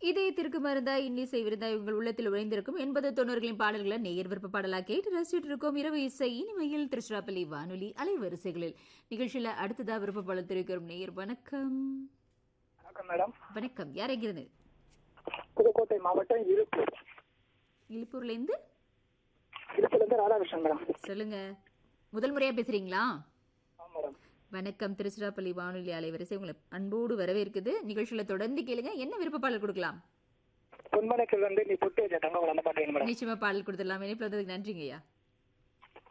இதயத்திற்கு மருந்தா இன்னிசை விருந்தா உங்கள் உள்ளத்தில் உழைந்திருக்கும் எண்பது தொண்ணூறுகளின் பாடல்களை நேயர் விருப்ப பாடலா கேட்டு ரசிச்சுட்டு இருக்கோம் இரவு இசை இனிமையில் திருச்சிராப்பள்ளி வானொலி அலைவரிசைகளில் நிகழ்ச்சியில அடுத்ததா விருப்ப பாடல் தெரிவிக்கிறோம் நேயர் வணக்கம் வணக்கம் மேடம் வணக்கம் யார் எங்கிருந்து புதுக்கோட்டை மாவட்டம் இருப்பூர் இழுப்பூர்ல இருந்து இருப்பூர்லேருந்து ராதாகிருஷ்ணன் மேடம் சொல்லுங்க முதல் முறையா பேசுறீங்களா ஆ மேடம் வணக்கம் திருச்சிராப்பள்ளி வானொலி அலைவரிசை உங்களை அன்போடு வரவேற்குது நிகழ்ச்சியில தொடர்ந்து கேளுங்க என்ன விருப்ப பாடல் கொடுக்கலாம் பொன்மனைக்கில் வந்து நீ புட்டு வச்ச தங்க அந்த பாட்டு வேணும் மேடம் நிச்சயமா பாடல் கொடுத்துடலாம் இணைப்பு வந்ததுக்கு நன்றிங்கய்யா